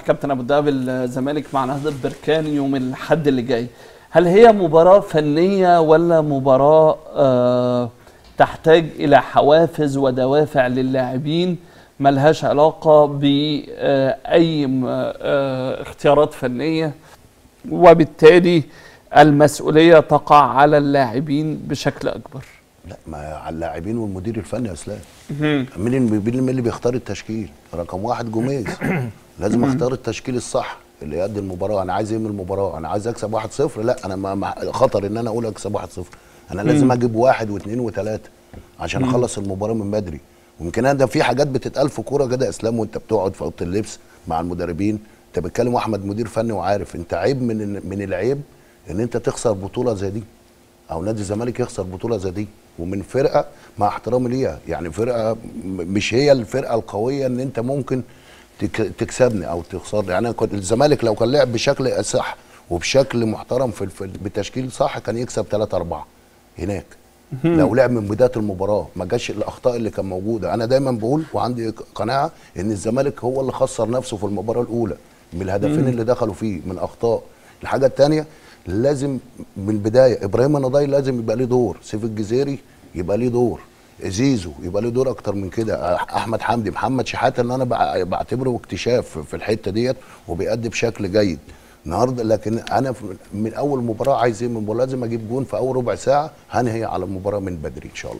كابتن ابو الدهب الزمالك مع نهضه بركان يوم الاحد اللي جاي هل هي مباراه فنيه ولا مباراه آه تحتاج الى حوافز ودوافع للاعبين ملهاش علاقه باي اختيارات فنيه وبالتالي المسؤوليه تقع على اللاعبين بشكل اكبر لا ما على اللاعبين والمدير الفني يا اسلام مين اللي مين اللي بيختار التشكيل رقم واحد جوميز لازم اختار التشكيل الصح اللي يؤدي المباراه انا عايز ايه من المباراه انا عايز اكسب 1-0 لا انا ما ما- خطر ان انا اقول اكسب 1-0 انا لازم اجيب واحد واثنين وثلاثه عشان اخلص المباراه من بدري ويمكن انا ده في حاجات بتتقال في كوره كده يا اسلام وانت بتقعد في اوضه اللبس مع المدربين انت بتكلم واحمد مدير فني وعارف انت عيب من من العيب ان انت تخسر بطوله زي دي او نادي الزمالك يخسر بطوله زي دي ومن فرقه مع احترامي ليها يعني فرقه م- مش هي الفرقه القويه ان انت ممكن تك- تكسبني او تخسرني يعني أنا كنت الزمالك لو كان لعب بشكل صح وبشكل محترم في في- بتشكيل صح كان يكسب 3 4 هناك لو لعب من بدايه المباراه ما جاش الاخطاء اللي كان موجوده انا دايما بقول وعندي قناعه ان الزمالك هو اللي خسر نفسه في المباراه الاولى من الهدفين اللي دخلوا فيه من اخطاء الحاجه الثانيه لازم من البدايه ابراهيم النضاي لازم يبقى ليه دور سيف الجزيري يبقى ليه دور زيزو يبقى له دور اكتر من كده احمد حمدي محمد شحاته ان انا بع- بعتبره اكتشاف في الحته ديت وبيأدي بشكل جيد النهارده لكن انا في- من اول مباراه عايز ايه من المباراه لازم اجيب جون في اول ربع ساعه هنهي على المباراه من بدري ان شاء الله